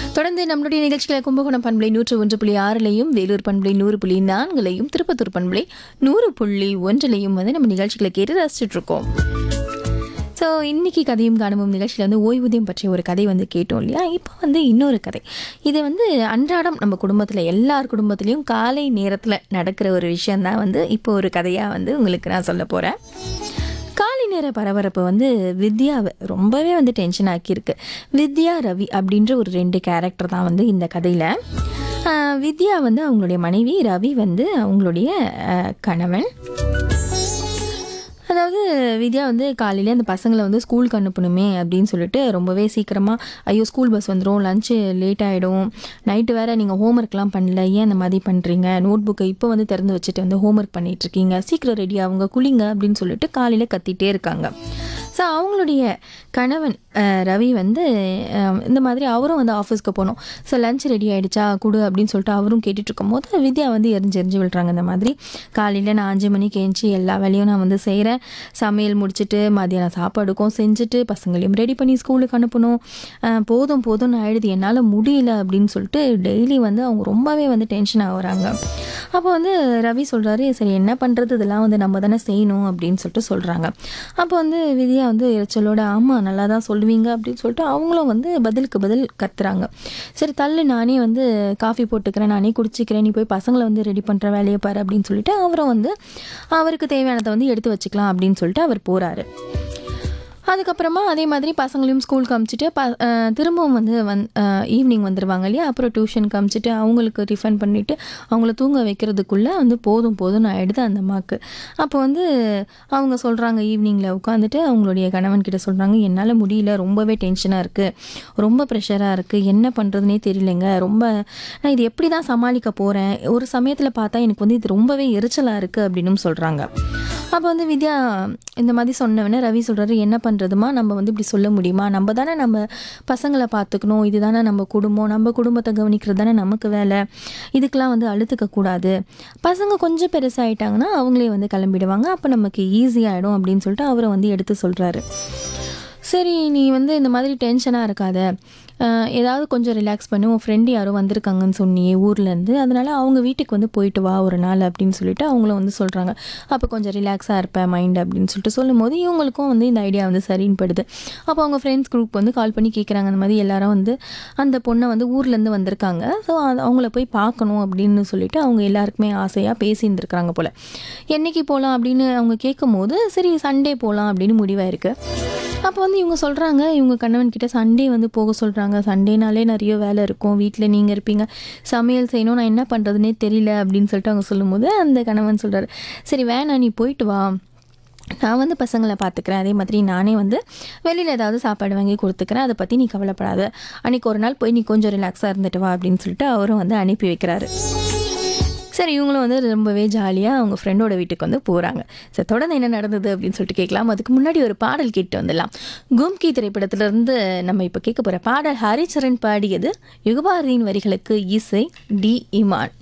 தொடர்ந்து நம்மளுடைய நிகழ்ச்சிகளை கும்பகோணம் பண்பலை நூற்று ஒன்று புள்ளி ஆறுலையும் வேலூர் பண்பலை நூறு புள்ளி நான்குலையும் திருப்பத்தூர் பண்பலை நூறு புள்ளி ஒன்றுலையும் வந்து நம்ம நிகழ்ச்சிகளை கேட்டு ரசிச்சுட்டு இருக்கோம் ஸோ இன்னைக்கு கதையும் காணவும் நிகழ்ச்சியில் வந்து ஓய்வூதியம் பற்றிய ஒரு கதை வந்து கேட்டோம் இல்லையா இப்போ வந்து இன்னொரு கதை இது வந்து அன்றாடம் நம்ம குடும்பத்தில் எல்லார் குடும்பத்துலேயும் காலை நேரத்தில் நடக்கிற ஒரு விஷயந்தான் வந்து இப்போ ஒரு கதையாக வந்து உங்களுக்கு நான் சொல்ல போகிறேன் காலை நேர பரபரப்பு வந்து வித்யாவை ரொம்பவே வந்து டென்ஷன் ஆக்கியிருக்கு வித்யா ரவி அப்படின்ற ஒரு ரெண்டு கேரக்டர் தான் வந்து இந்த கதையில் வித்யா வந்து அவங்களுடைய மனைவி ரவி வந்து அவங்களுடைய ஆஹ், கணவன் அதாவது வித்யா வந்து காலையில அந்த பசங்களை வந்து ஸ்கூலுக்கு அனுப்பணுமே அப்படின்னு சொல்லிட்டு ரொம்பவே சீக்கிரமாக ஐயோ ஸ்கூல் பஸ் வந்துடும் லஞ்சு லேட் ஆகிடும் நைட்டு வேறு நீங்கள் ஹோம்ஒர்க்லாம் பண்ணல ஏன் இந்த மாதிரி பண்ணுறீங்க நோட் புக்கை இப்போ வந்து திறந்து வச்சுட்டு வந்து ஹோம்ஒர்க் பண்ணிட்டு இருக்கீங்க சீக்கிரம் ரெடி ஆகுங்க குளிங்க அப்படின்னு சொல்லிட்டு காலையில் கத்திட்டே இருக்காங்க ஸோ அவங்களுடைய கணவன் அஹ், ரவி வந்து அஹ், இந்த மாதிரி அவரும் வந்து ஆஃபீஸ்க்கு போகணும் ஸோ லஞ்ச் ரெடி ஆயிடுச்சா கொடு அப்படின்னு சொல்லிட்டு அவரும் கேட்டுட்டு இருக்கும்போது வித்யா வந்து எரிஞ்சு எரிஞ்சு விழுறாங்க இந்த மாதிரி காலையில் நான் அஞ்சு மணிக்கு எழுந்துச்சி எல்லா வேலையும் நான் வந்து செய்கிறேன் சமையல் முடிச்சுட்டு மதியானம் சாப்பாடுக்கும் செஞ்சுட்டு பசங்களையும் ரெடி பண்ணி ஸ்கூலுக்கு அனுப்பணும் அஹ், போதும் போதும் நான் எழுதி என்னால் முடியல அப்படின்னு சொல்லிட்டு டெய்லி வந்து அவங்க ரொம்பவே வந்து டென்ஷன் ஆகுறாங்க அப்போ வந்து ரவி சொல்கிறாரு சரி என்ன பண்ணுறது இதெல்லாம் வந்து நம்ம தானே செய்யணும் அப்படின்னு சொல்லிட்டு சொல்கிறாங்க அப்போ வந்து வித்யா வந்து எரிச்சலோட ஆமாம் நல்லா தான் சொல்லுவீங்க அப்படின்னு சொல்லிட்டு அவங்களும் வந்து பதிலுக்கு பதில் கத்துறாங்க சரி தள்ளு நானே வந்து காஃபி போட்டுக்கிறேன் நானே குடிச்சிக்கிறேன் நீ போய் பசங்களை வந்து ரெடி பண்ணுற வேலையை பாரு அப்படின்னு சொல்லிட்டு அவரும் வந்து அவருக்கு தேவையானதை வந்து எடுத்து வச்சுக்கலாம் அப்படின்னு சொல்லிட்டு அவர் போகிறாரு அதுக்கப்புறமா அதே மாதிரி பசங்களையும் ஸ்கூலுக்கு அமுச்சிட்டு ப அஹ் திரும்பவும் வந்து வந் ஈவினிங் வந்துடுவாங்க இல்லையா அப்புறம் டியூஷனுக்கு அமுச்சிட்டு அவங்களுக்கு டிஃபன் பண்ணிவிட்டு அவங்கள தூங்க வைக்கிறதுக்குள்ளே வந்து போதும் போதும் நான் எடுத்து அந்த அம்மாவுக்கு அப்போ வந்து அவங்க சொல்கிறாங்க ஈவினிங்கில் உட்காந்துட்டு அவங்களுடைய கணவன் கிட்ட சொல்கிறாங்க என்னால் முடியல ரொம்பவே டென்ஷனாக இருக்குது ரொம்ப ப்ரெஷராக இருக்குது என்ன பண்ணுறதுனே தெரியலைங்க ரொம்ப நான் இது எப்படி தான் சமாளிக்க போகிறேன் ஒரு சமயத்தில் பார்த்தா எனக்கு வந்து இது ரொம்பவே எரிச்சலாக இருக்குது அப்படின்னு சொல்கிறாங்க அப்போ வந்து வித்யா இந்த மாதிரி சொன்னவொடனே ரவி சொல்கிறாரு என்ன பண்ணுறதுமா நம்ம வந்து இப்படி சொல்ல முடியுமா நம்ம தானே நம்ம பசங்களை பார்த்துக்கணும் இதுதானே நம்ம குடும்பம் நம்ம குடும்பத்தை கவனிக்கிறது தானே நமக்கு வேலை இதுக்கெலாம் வந்து அழுத்துக்க கூடாது பசங்க கொஞ்சம் பெருசாகிட்டாங்கன்னா அவங்களே வந்து கிளம்பிடுவாங்க அப்போ நமக்கு ஈஸியாகிடும் அப்படின்னு சொல்லிட்டு அவரை வந்து எடுத்து சொல்கிறாரு சரி நீ வந்து இந்த மாதிரி டென்ஷனாக இருக்காத அஹ் ஏதாவது கொஞ்சம் ரிலாக்ஸ் பண்ணி உன் ஃப்ரெண்டு யாரோ வந்திருக்காங்கன்னு சொன்னியே ஊர்லேருந்து அதனால அவங்க வீட்டுக்கு வந்து போயிட்டு வா ஒரு நாள் அப்படின்னு சொல்லிட்டு அவங்களும் வந்து சொல்கிறாங்க அப்போ கொஞ்சம் ரிலாக்ஸாக இருப்பேன் மைண்ட் அப்படின்னு சொல்லிட்டு சொல்லும்போது இவங்களுக்கும் வந்து இந்த ஐடியா வந்து சரின்னு படுது அப்போ அவங்க ஃப்ரெண்ட்ஸ் குரூப் வந்து கால் பண்ணி கேட்குறாங்க அந்த மாதிரி எல்லாரும் வந்து அந்த பொண்ணை வந்து ஊர்லேருந்து வந்திருக்காங்க ஸோ அவங்கள போய் பார்க்கணும் அப்படின்னு சொல்லிட்டு அவங்க எல்லாருக்குமே ஆசையாக பேசியிருந்துருக்காங்க போல் என்னைக்கு போகலாம் அப்படின்னு அவங்க கேட்கும்போது சரி சண்டே போகலாம் அப்படின்னு முடிவாயிருக்கு அப்போ வந்து இவங்க சொல்கிறாங்க இவங்க கணவன் கிட்ட சண்டே வந்து போக சொல்கிறாங்க சண்டேனாலே நிறைய வேலை இருக்கும் வீட்டில் நீங்கள் இருப்பீங்க சமையல் செய்யணும் நான் என்ன பண்ணுறதுனே தெரியல அப்படின்னு சொல்லிட்டு அவங்க சொல்லும்போது அந்த கணவன் சொல்கிறாரு சரி வேணாம் நீ போயிட்டு வா நான் வந்து பசங்களை பார்த்துக்கிறேன் அதே மாதிரி நானே வந்து வெளியில் ஏதாவது சாப்பாடு வாங்கி கொடுத்துக்கிறேன் அதை பற்றி நீ கவலைப்படாத அன்றைக்கி ஒரு நாள் போய் நீ கொஞ்சம் ரிலாக்ஸாக இருந்துட்டு வா அப்படின்னு சொல்லிட்டு அவரும் வந்து அனுப்பி வைக்கிறாரு சரி இவங்களும் வந்து ரொம்பவே ஜாலியாக அவங்க ஃப்ரெண்டோட வீட்டுக்கு வந்து போகிறாங்க சரி தொடர்ந்து என்ன நடந்தது அப்படின்னு சொல்லிட்டு கேட்கலாம் அதுக்கு முன்னாடி ஒரு பாடல் கேட்டு வந்துடலாம் கும்கி திரைப்படத்திலிருந்து நம்ம இப்போ கேட்க போகிற பாடல் ஹரிச்சரன் பாடியது யுகபாரதியின் வரிகளுக்கு இசை டி இமான்